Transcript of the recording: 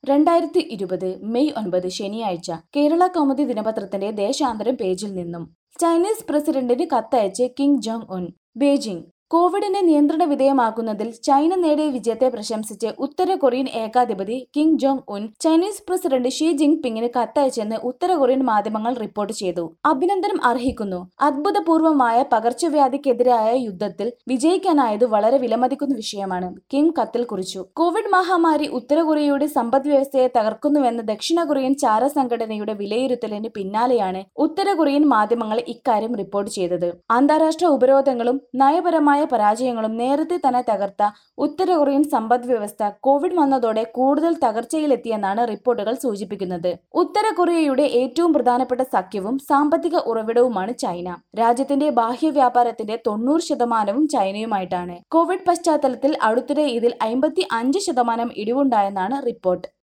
രണ്ടായിരത്തി ഇരുപത് മെയ് ഒൻപത് ശനിയാഴ്ച കേരള കൗമുദി ദിനപത്രത്തിന്റെ ദേശാന്തരം പേജിൽ നിന്നും ചൈനീസ് പ്രസിഡന്റിന് കത്തയച്ച് കിം ജോങ് ഉൻ ബീജിംഗ് കോവിഡിനെ നിയന്ത്രണ വിധേയമാക്കുന്നതിൽ ചൈന നേടിയ വിജയത്തെ പ്രശംസിച്ച് ഉത്തര കൊറിയൻ ഏകാധിപതി Kim Jong Un Chinese president Xi ജിങ് പിങ്ങിന് കത്തയച്ചെന്ന് ഉത്തര കൊറിയൻ മാധ്യമങ്ങൾ റിപ്പോർട്ട് ചെയ്തു അഭിനന്ദനം അർഹിക്കുന്നു അത്ഭുതപൂർവമായ പകർച്ചവ്യാധിക്കെതിരായ യുദ്ധത്തിൽ വിജയിക്കാനായത് വളരെ വിലമതിക്കുന്ന വിഷയമാണ് കിം കത്തിൽ കുറിച്ചു കോവിഡ് മഹാമാരി ഉത്തര കൊറിയയുടെ സമ്പദ് വ്യവസ്ഥയെ തകർക്കുന്നുവെന്ന ദക്ഷിണ കൊറിയൻ ചാര സംഘടനയുടെ വിലയിരുത്തലിന് പിന്നാലെയാണ് ഉത്തര കൊറിയൻ മാധ്യമങ്ങൾ ഇക്കാര്യം റിപ്പോർട്ട് ചെയ്തത് അന്താരാഷ്ട്ര ഉപരോധങ്ങളും നയപരമായ പരാജയങ്ങളും നേരത്തെ തന്നെ തകർത്ത ഉത്തര കൊറിയൻ സമ്പദ് വ്യവസ്ഥ കോവിഡ് വന്നതോടെ കൂടുതൽ തകർച്ചയിലെത്തിയെന്നാണ് റിപ്പോർട്ടുകൾ സൂചിപ്പിക്കുന്നത് ഉത്തര കൊറിയയുടെ ഏറ്റവും പ്രധാനപ്പെട്ട സഖ്യവും സാമ്പത്തിക ഉറവിടവുമാണ് ചൈന രാജ്യത്തിന്റെ ബാഹ്യ വ്യാപാരത്തിന്റെ തൊണ്ണൂറ് ശതമാനവും ചൈനയുമായിട്ടാണ് കോവിഡ് പശ്ചാത്തലത്തിൽ അടുത്തിടെ ഇതിൽ അമ്പത്തി അഞ്ച് ശതമാനം ഇടിവുണ്ടായെന്നാണ് റിപ്പോർട്ട്